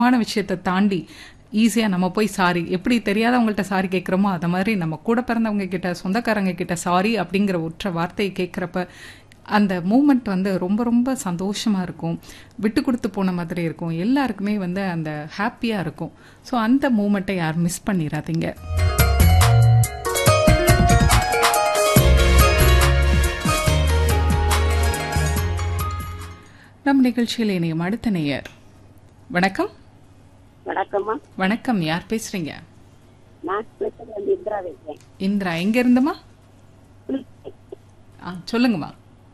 மான விஷயத்தை தாண்டி ஈஸியா நம்ம போய் சாரி எப்படி தெரியாதவங்கள்ட்ட சாரி கேட்குறோமோ அத மாதிரி நம்ம கூட பிறந்தவங்க கிட்ட சொந்தக்காரங்க கிட்ட சாரி அப்படிங்கிற ஒற்றை வார்த்தையை கேட்குறப்ப அந்த மூமெண்ட் வந்து ரொம்ப ரொம்ப சந்தோஷமா இருக்கும் விட்டு கொடுத்து போன மாதிரி இருக்கும் எல்லாருக்குமே வந்து அந்த ஹாப்பியா இருக்கும் ஸோ அந்த மூமெண்ட்டை யாரும் மிஸ் பண்ணிடாதீங்க நம் நிகழ்ச்சியில் இணையும் அடுத்த நேயர் வணக்கம் வணக்கம்மா வணக்கம் யார் பேசுறீங்க நான் பேசுறது வந்து இந்திரா பேசுறேன் இந்திரா எங்க இருந்துமா ஆ சொல்லுங்கம்மா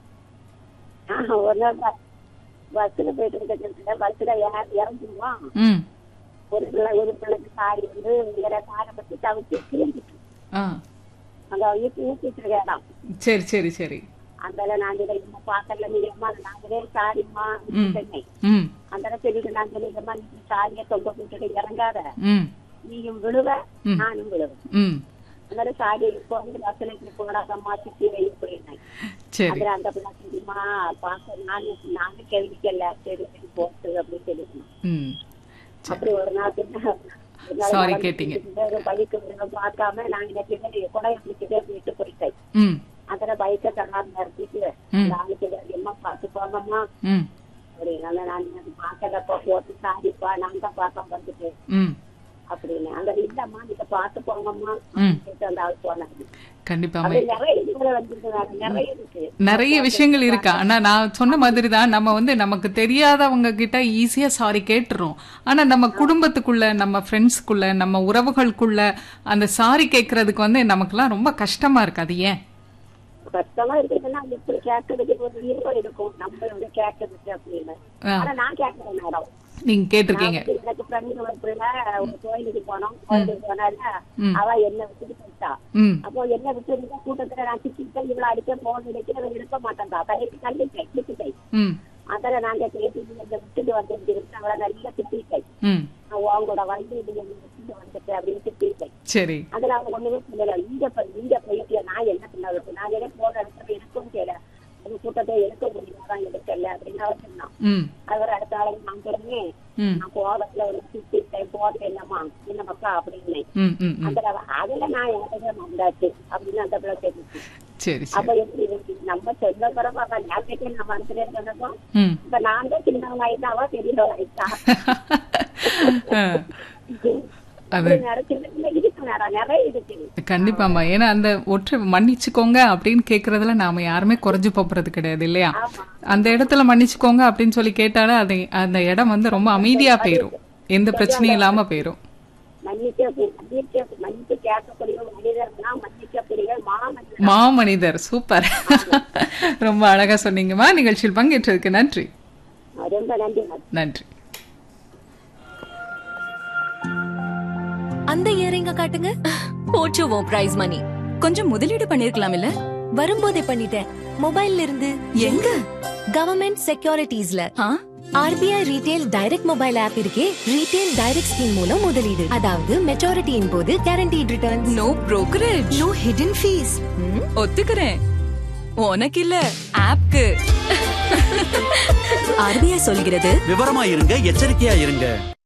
ஆஹ், ஒரு நாள் ப- பஸ்ல போயிட்டு இருக்கிற பஸ்ல இறங்குவோம் ம் ஒரு பிள்ளை ஒரு பிள்ளைக்கு சாரி வந்து வேற சாரை பத்தி தவிச்சு கிழிஞ்சிட்டு ஆ அங்க ஊற்றி ஊற்றிட்டு இருக்க இடம் சரி சரி சரி அந்த நான் இம்மா பாக்கல நீங்க அம்மா நாங்களே சாரிம்மா சொன்னேன் ம் அந்த சொல்லிட்டு நான் சொல்லிட்டேம்மா நீ சாரியை தொங்க போட்டுட்டு இறங்காத ம் நீயும் விழுவ ம். நானும் விழுவேன் ம் அதனால சாரி இப்போ வந்து பஸ்ல இப்படி போடாதம்மா சுத்தி வை போயிருந்தேன் சரி அதுல அந்த பிள்ளை சொல்லுமா பாக்க நானு நானு கேள்விக்கல சரி சரி போட்டு அப்படின்னு சொல்லிருந்தேன் ம் அப்படி ஒரு நாள் பின்ன ஒரு நாள் Sorry நடந்து கேட்டீங்க. போயிட்டு பைக்கு விட பார்க்காம நான் இந்த பின்னாடி கொடைய பிடிச்சிட்டே போயிட்டு போயிட்டேன் ம் அதுல பைக்கை தராம நிறுத்திட்டு ம். நாளைக்கு அம்மா பார்த்து போங்கம்மா ம் அப்படின்னால நான் அது பார்க்கலப்பா போட்டு சாரிப்பா நான் தான் பார்க்க வந்துட்டேன் ம் அப்படின்னு அந்த இல்லம்மா நீங்க பார்த்து போங்கம்மா ம். கேட்டு அந்த ஆள் போனாங்க கண்டிப்பாம்மா அப்படி நிறைய இதுகளை வந்துருக்காங்க நிறைய இருக்கு நிறைய விஷயங்கள் இருக்கு ஆனா நான் சொன்ன மாதிரி தான் நம்ம வந்து நமக்கு தெரியாதவங்க கிட்ட ஈஸியா சாரி கேட்டுறோம் ஆனா நம்ம குடும்பத்துக்குள்ள நம்ம ஃப்ரெண்ட்ஸ்க்குள்ள நம்ம உறவுகளுக்குள்ள அந்த சாரி கேட்கறதுக்கு வந்து நமக்குலாம் ரொம்ப கஷ்டமா இருக்கு அது ஏன் கஷ்டமா இருக்குதுன்னா அது எப்படி கேட்கறதுக்கு ஒரு ஈர்ப்பம் இருக்கும் நம்ம வந்து கேட்கறதுக்கு அப்படின்னு ஆ. ஆனா நான் கேட்கிறேன் மேடம் நீங்க கேட்டிருக்கீங்க நான் வந்து எனக்கு ஃப்ரெண்டு ஒரு பிள்ளை ஒரு கோயிலுக்கு போனோம் கோயிலுக்கு போனால ம். அவ என்ன விட்டுட்டு போயிட்டா ம் அப்போ என்ன விட்டு கூட்டத்துல நான் சிக்கிட்டேன் இவ்வளவு அடிக்க போன் அடிக்க எடுக்க மாட்டேன்டா தலைக்கு கண்டிப்பேன் திட்டிட்டேன் ம் அதில் நாங்க பேசி இந்த விட்டுட்டு வந்துட்டு அவளை நல்லா திட்டிட்டேன் ம் நான் உன் கூட வந்து இது என்ன விட்டுட்டு வந்துட்டு அப்படின்னு திட்டிட்டேன் சரி அதுல அவங்க ஒண்ணுமே சொல்லல இங்க போய் இங்க போயிட்டு நான் என்ன பண்ண நான் என்ன போன இடத்துல எனக்கும் தெரியல அந்த கூட்டத்தை எடுக்க முடியாதான் எடுக்கல அப்படின்னு அவர் சொன்னான் ம் அவர் அடுத்த ஆளுங்க நான் சொன்னேன் ம் நான் கோவத்துல ஒரு திட்டிட்டேன் போட்டேன் என்னம்மா என்னமாக்கா அப்படின்னு ம் ம் ம் அந்த அதுல நான் எனக்கு வந்தாச்சு அப்படின்னு அந்த பிள்ளை தெரிஞ்சு சரி சரி அப்ப எப்படி இருக்கு நம்ம சொன்ன பிறகு அவ நேரத்துக்கு நான் மனசுல சொன்னதும் ம் இப்ப நான் தான் சின்னவங்க ஆயிட்டா அவ பெரியவங்க ஆயிட்டா ஆ, அது அப்படி நிறைய சின்ன சின்ன இருக்கு நேரம் நிறைய இருக்கு கண்டிப்பாம்மா ஏன்னா அந்த ஒற்றை மன்னிச்சுக்கோங்க அப்படின்னு கேக்குறதுல நாம யாருமே குறைஞ்சு போறது கிடையாது இல்லையா ஆமா அந்த இடத்துல மன்னிச்சுக்கோங்க அப்படின்னு சொல்லி கேட்டாலே அது அந்த இடம் வந்து ரொம்ப அமைதியா போயிரும் எந்த பிரச்சனையும் இல்லாம போயிரும் மன்னிக்க மன்னிக்க மன்னிப்பு கேட்கக்கூடிய மனிதர்னா மன்னிக்கக்கூடிய மாமனிதர் மாமனிதர் சூப்பர் ரொம்ப அழகா சொன்னீங்கம்மா நிகழ்ச்சியில் பங்கேற்றதுக்கு நன்றி ரொம்ப நன்றி மேடம். நன்றி அந்த இயரிங்க காட்டுங்க போச்சு உன் பிரைஸ் மணி கொஞ்சம் முதலீடு பண்ணிருக்கலாம் இல்ல வரும்போதே பண்ணிட்டேன் மொபைல்ல இருந்து எங்க கவர்மெண்ட் செக்யூரிட்டிஸ்ல ஆ? RBI retail direct mobile app இருக்கே ரீடெயில் டைரக்ட் ஸ்கீம் மூலம் முதலீடு அதாவது மெச்சூரிட்டியின் போது guaranteed returns no brokerage no hidden fees ஒத்துக்கிறேன் உனக்கு இல்ல ஆப்க்கு ஆர்பிஐ சொல்கிறது விவரமா இருங்க எச்சரிக்கையா இருங்க